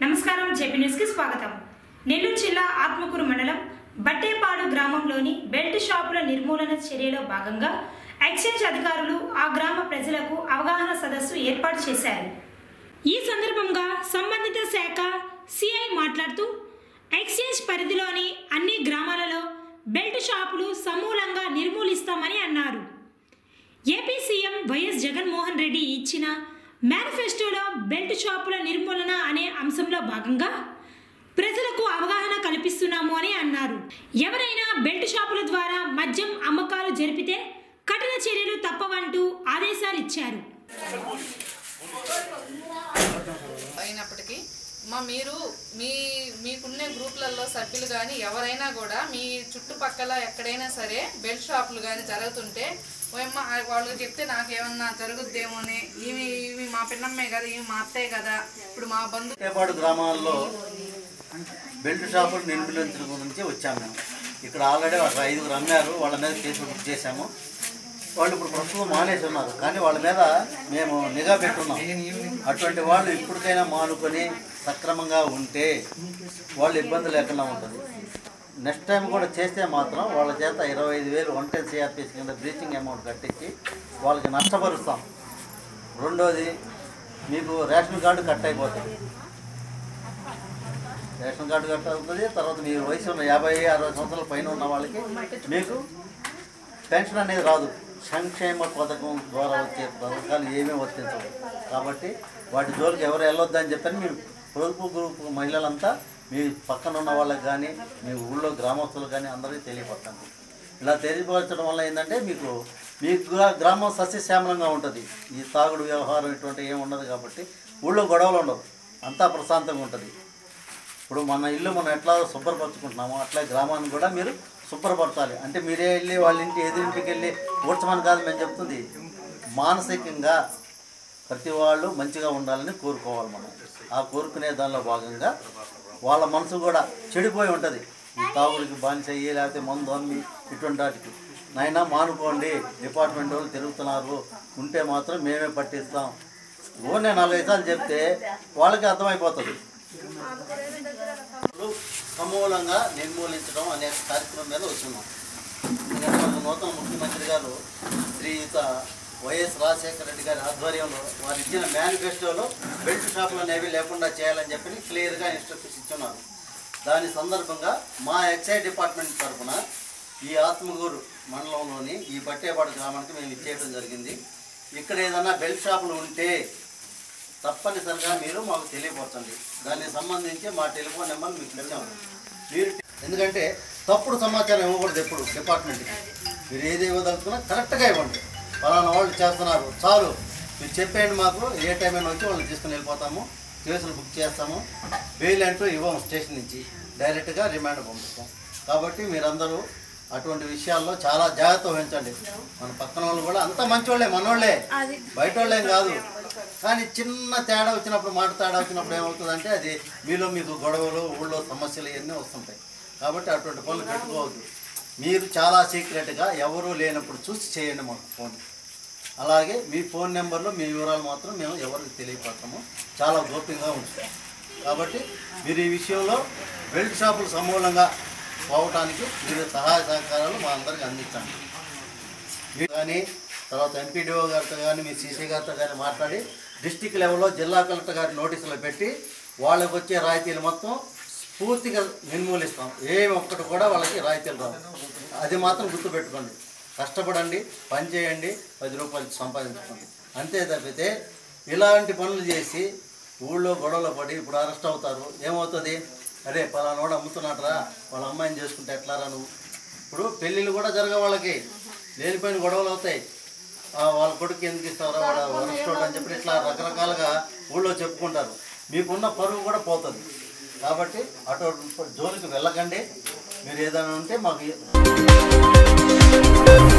నమస్కారం JP news కి స్వాగతం నెల్లూరు జిల్లా ఆత్మకూరు మండలం బట్టేపాడు గ్రామంలోని బెల్ట్ షాపుల నిర్మూలన చర్యలో భాగంగా ఎక్సైజ్ అధికారులు ఆ గ్రామ ప్రజలకు అవగాహన సదస్సు ఏర్పాటు చేశారు ఈ సందర్భంగా సంబంధిత శాఖ సిఐ మాట్లాడుతూ ఎక్సైజ్ పరిధిలోని అన్ని గ్రామాలలో బెల్ట్ షాపులు సమూలంగా నిర్మూలిస్తామని అన్నారు AP CM YS Jaganmohan Reddy ఇచ్చిన మేనిఫెస్టోలో బెల్ట్ షాపుల నిర్మూలన అనే అంశంలో భాగంగా ప్రజలకు అవగాహన కల్పిస్తున్నాము అని అన్నారు ఎవరైనా బెల్ట్ షాపుల ద్వారా మద్యం అమ్మకాలు జరిపితే కఠిన చర్యలు తప్పవంటూ ఆదేశాలు ఇచ్చారు అయినప్పటికీ మా మీరు మీ మీకున్నే గ్రూపులలో సభ్యులు కానీ ఎవరైనా కూడా మీ చుట్టుపక్కల ఎక్కడైనా సరే బెల్ట్ షాపులు కానీ జరుగుతుంటే ఓయమ్మ వాళ్ళు చెప్తే నాకేమన్నా జరుగుద్దేమోనే ఈమె ఇవి మా పిన్నమ్మే కదా ఇవి మా అత్తే కదా ఇప్పుడు మా బంధు ఏపాడు గ్రామాల్లో బెల్ట్ షాపులు నిర్మూలించడం గురించి వచ్చాము మేము ఇక్కడ ఆల్రెడీ ఒక ఐదుగురు అమ్మారు వాళ్ళ మీద కేసు బుక్ చేశాము వాళ్ళు ఇప్పుడు ప్రస్తుతం మానేసి ఉన్నారు కానీ వాళ్ళ మీద మేము నిఘా పెట్టున్నాం అటువంటి వాళ్ళు ఇప్పటికైనా మానుకొని సక్రమంగా ఉంటే వాళ్ళు ఇబ్బంది లేకుండా ఉంటుంది నెక్స్ట్ టైం కూడా చేస్తే మాత్రం వాళ్ళ చేత ఇరవై ఐదు వేలు వన్ టెన్ సిఆర్పిఎస్ కింద బ్లీచింగ్ అమౌంట్ కట్టించి వాళ్ళకి నష్టపరుస్తాం రెండోది మీకు రేషన్ కార్డు కట్ అయిపోతుంది రేషన్ కార్డు కట్ అవుతుంది తర్వాత మీ వయసు ఉన్న యాభై అరవై సంవత్సరాల పైన ఉన్న వాళ్ళకి మీకు పెన్షన్ అనేది రాదు సంక్షేమ పథకం ద్వారా వచ్చే పథకాలు ఏమీ వర్తించవు కాబట్టి వాటి జోలికి ఎవరు వెళ్ళొద్దని చెప్పని మేము పొదుపు గ్రూప్ మహిళలంతా మీ పక్కన ఉన్న వాళ్ళకి కానీ మీ ఊళ్ళో గ్రామస్తులకు కానీ అందరికీ తెలియపరచండి ఇలా తెలియపరచడం వల్ల ఏంటంటే మీకు మీ గ్రా- గ్రామం సస్యశ్యామలంగా ఉంటుంది ఈ తాగుడు వ్యవహారం ఇటువంటి ఏమి ఉండదు కాబట్టి ఊళ్ళో గొడవలు ఉండవు అంతా ప్రశాంతంగా ఉంటుంది ఇప్పుడు మన ఇల్లు మనం ఎట్లా శుభ్రపరచుకుంటున్నామో అట్లా గ్రామాన్ని కూడా మీరు శుభ్రపరచాలి అంటే మీరే వెళ్ళి వాళ్ళ ఇంటి ఎదురింటికి వెళ్ళి ఊడ్చమని కాదు మేము చెప్తుంది మానసికంగా ప్రతి వాళ్ళు మంచిగా ఉండాలని కోరుకోవాలి మనం ఆ కోరుకునే దానిలో భాగంగా వాళ్ళ మనసు కూడా చెడిపోయి ఉంటుంది ఈ తాగుడికి బానిస అయ్యి లేకపోతే మందు అమ్మి ఇటువంటి వాటికి నైనా మానుకోండి డిపార్ట్మెంట్ వాళ్ళు తిరుగుతున్నారు ఉంటే మాత్రం మేమే పట్టిస్తాం ఓనే నాలుగైదు సార్లు చెప్తే వాళ్ళకి అర్థమైపోతుంది ఇప్పుడు సమూలంగా నిర్మూలించడం అనే కార్యక్రమం మీద వచ్చినాం ఎందుకంటే మన నూతన ముఖ్యమంత్రి గారు శ్రీయుత వైఎస్ రాజశేఖర రెడ్డి గారి ఆధ్వర్యంలో వారు ఇచ్చిన మేనిఫెస్టోలో బెల్ట్ షాపులు అనేవి లేకుండా చేయాలని చెప్పి క్లియర్గా ఇన్స్ట్రక్షన్స్ ఇచ్చున్నారు దాని సందర్భంగా మా ఎక్సైజ్ డిపార్ట్మెంట్ తరఫున ఈ ఆత్మగూరు మండలంలోని ఈ బట్టేపాడు గ్రామానికి మేము ఇచ్చేయడం జరిగింది ఇక్కడ ఏదైనా బెల్ట్ షాపులు ఉంటే తప్పనిసరిగా మీరు మాకు తెలియపరచండి దానికి సంబంధించి మా టెలిఫోన్ నెంబర్ మీకు ఇచ్చాము మీరు ఎందుకంటే తప్పుడు సమాచారం ఇవ్వకూడదు ఎప్పుడు డిపార్ట్మెంట్కి మీరు ఏది ఇవ్వదలుచుకున్నా కరెక్ట్గా ఇవ్వండి ఫలానా వాళ్ళు చేస్తున్నారు చాలు మీరు చెప్పేయండి మాకు ఏ టైం అయినా వచ్చి వాళ్ళని తీసుకుని వెళ్ళిపోతాము కేసులు బుక్ చేస్తాము బెయిల్ అంటూ ఇవ్వము స్టేషన్ నుంచి డైరెక్ట్గా రిమాండ్ పంపిస్తాం కాబట్టి మీరందరూ అటువంటి విషయాల్లో చాలా జాగ్రత్త వహించండి మన పక్కన వాళ్ళు కూడా అంత మంచోళ్ళే మనోళ్ళే బయట వాళ్ళేం కాదు కానీ చిన్న తేడా వచ్చినప్పుడు మాట తేడా వచ్చినప్పుడు ఏమవుతుందంటే అది మీలో మీకు గొడవలు ఊళ్ళో సమస్యలు ఇవన్నీ వస్తుంటాయి కాబట్టి అటువంటి పనులు పెట్టుకోవద్దు మీరు చాలా సీక్రెట్గా ఎవరూ లేనప్పుడు చూసి చేయండి మాకు ఫోన్ అలాగే మీ ఫోన్ నెంబర్లో మీ వివరాలు మాత్రం మేము ఎవరికి తెలియపడతాము చాలా గోప్యంగా ఉంచుతాం కాబట్టి మీరు ఈ విషయంలో బెల్ట్ షాపులు సమూలంగా పోవటానికి మీరు సహాయ సహకారాలు మా అందరికి అందించండి మీరు కానీ తర్వాత ఎంపీడీఓ గారితో కానీ మీ సీసీ గారితో కానీ మాట్లాడి డిస్టిక్ లెవెల్లో జిల్లా కలెక్టర్ గారి నోటీసులు పెట్టి వాళ్ళకి వచ్చే రాయితీలు మొత్తం పూర్తిగా నిర్మూలిస్తాం ఏమి ఒక్కటి కూడా వాళ్ళకి రాయితీలు రావు అది మాత్రం గుర్తుపెట్టుకోండి కష్టపడండి పని చేయండి పది రూపాయలు సంపాదించుకోండి అంతే తప్పితే ఇలాంటి పనులు చేసి ఊళ్ళో గొడవలు పడి ఇప్పుడు అరెస్ట్ అవుతారు ఏమవుతుంది అరే పలానోడు అమ్ముతున్నట్రా వాళ్ళ అమ్మాయిని చేసుకుంటే ఎట్లారా నువ్వు ఇప్పుడు పెళ్ళిళ్ళు కూడా జరగ వాళ్ళకి లేనిపోయిన గొడవలు అవుతాయి ఆ, వాళ్ళ కొడుకు ఎందుకు ఇస్తారా వాడు వరస్టోడు అని చెప్పి ఇట్లా రకరకాలుగా ఊళ్ళో చెప్పుకుంటారు మీకున్న పరువు కూడా పోతుంది కాబట్టి అటు జోలికి వెళ్ళకండి మీరు ఏదైనా ఉంటే మాకు